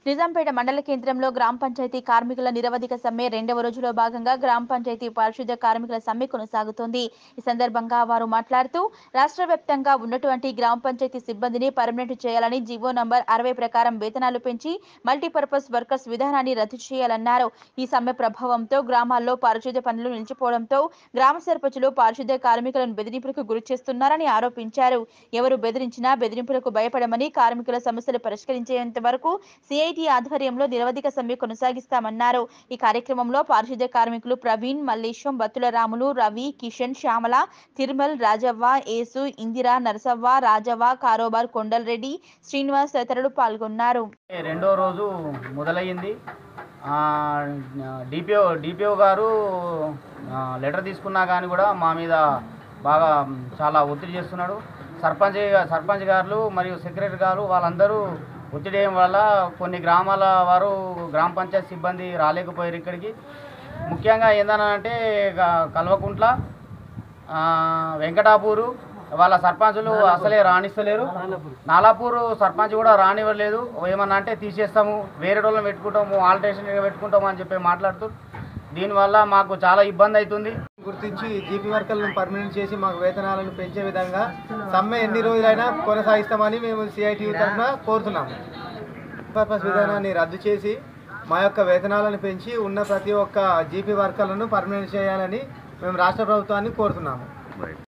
నిజాంపేట మండల కేంద్రంలో గ్రామ పంచాయతీ కార్మికుల నిరవధిక సమ్మె రెండవ రోజులో భాగంగా గ్రామ పంచాయతీ పారిశుద్ధ్య కార్మికుల సమ్మె కొనసాగుతోంది ఈ సందర్భంగా వారు మాట్లాడుతూ రాష్ట్ర వ్యాప్తంగా ఉన్నటువంటి గ్రామ పంచాయతీ సిబ్బందిని పర్మనెంట్ చేయాలని జీవో నంబర్ అరవై ప్రకారం వేతనాలు పెంచి మల్టీపర్పస్ వర్కర్స్ విధానాన్ని రద్దు చేయాలన్నారు ఈ సమ్మె ప్రభావంతో గ్రామాల్లో పారిశుద్ధ్య పనులు నిలిచిపోవడంతో గ్రామ సర్పంచులు పారిశుద్ధ్య కార్మికులను బెదిరింపులకు గురి చేస్తున్నారని ఆరోపించారు ఎవరు బెదిరించినా బెదిరింపులకు భయపడమని కార్మికుల సమస్యలు పరిష్కరించేంత వరకు సిఐటి ఆధ్వర్యంలో నిరవధిక సమ్మె కొనసాగిస్తామన్నారు ఈ కార్యక్రమంలో పారిశుద్ధ్య కార్మికులు ప్రవీణ్ మల్లేశం బత్తుల రాములు రవి కిషన్ శ్యామల తిరుమల్ రాజవ్వ యేసు ఇందిరా నరసవ్వ రాజవ్వ కారోబార్ కొండలరెడ్డి శ్రీనివాస్ తదితరులు పాల్గొన్నారు రెండో రోజు మొదలయ్యింది డిపిఓ డిపిఓ గారు ఆ, లెటర్ తీసుకున్నా కానీ కూడా మా మీద బాగా మ్, చాలా ఒత్తిడి చేస్తున్నాడు సర్పంచ్ సర్పంచ్ గారు మరియు సెక్రటరీ గారు వాళ్ళందరూ ఒత్తిడి వేయడం వల్ల కొన్ని గ్రామాల వారు గ్రామ పంచాయతీ సిబ్బంది రాలేకపోయారు ఇక్కడికి ముఖ్యంగా ఏందనంటే గ- కల్వకుంట్ల ఆ, వెంకటాపూరు వాళ్ళ సర్పంచులు అసలే రాణిస్తలేరు నాలాపూర్ సర్పంచ్ కూడా రానివ్వలేదు ఏమన్నా అంటే తీసేస్తాము వేరే వాళ్ళని పెట్టుకుంటాము ఆల్టరేషన్ పెట్టుకుంటాము అని చెప్పి మాట్లాడుతూ దీనివల్ల మాకు చాలా ఇబ్బంది అవుతుంది గుర్తించి జీపీ వర్కర్లను పర్మనెంట్ చేసి మాకు వేతనాలను పెంచే విధంగా సమ్మె ఎన్ని రోజులైనా కొనసాగిస్తామని మేము సిఐటి తరఫున కోరుతున్నాము పర్పస్ విధానాన్ని రద్దు చేసి మా యొక్క వేతనాలను పెంచి ఉన్న ప్రతి ఒక్క జీపీ వర్కర్లను పర్మనెంట్ చేయాలని మేము రాష్ట్ర ప్రభుత్వాన్ని కోరుతున్నాము